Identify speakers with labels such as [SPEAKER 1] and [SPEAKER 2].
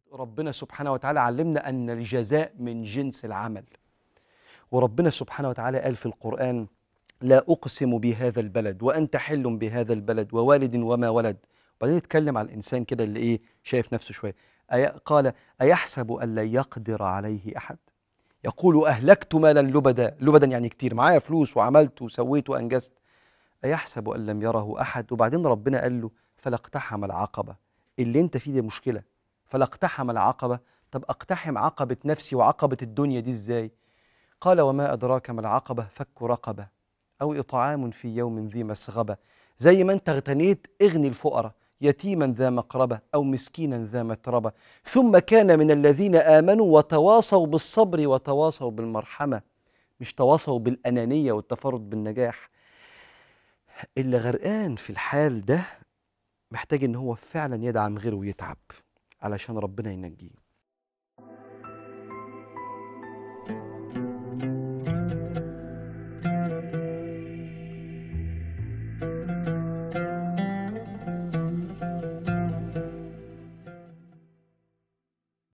[SPEAKER 1] ربنا سبحانه وتعالى علمنا أن الجزاء من جنس العمل وربنا سبحانه وتعالى قال في القرآن لا أقسم بهذا البلد وأنت حل بهذا البلد ووالد وما ولد وبعدين نتكلم على الإنسان كده اللي إيه شايف نفسه شوية أي قال أيحسب أن لن يقدر عليه أحد يقول أهلكت مالا لبدا لبدا يعني كتير معايا فلوس وعملت وسويت وأنجزت أيحسب أن لم يره أحد وبعدين ربنا قال له فلا اقتحم العقبة اللي انت فيه ده مشكلة فلا اقتحم العقبة طب اقتحم عقبة نفسي وعقبة الدنيا دي ازاي قال وما أدراك ما العقبة فك رقبة أو إطعام في يوم ذي مسغبة زي ما أنت اغتنيت اغني الفقراء يتيما ذا مقربة أو مسكينا ذا متربة ثم كان من الذين آمنوا وتواصوا بالصبر وتواصوا بالمرحمة مش تواصوا بالأنانية والتفرد بالنجاح اللي غرقان في الحال ده محتاج ان هو فعلا يدعم غيره ويتعب علشان ربنا ينجيه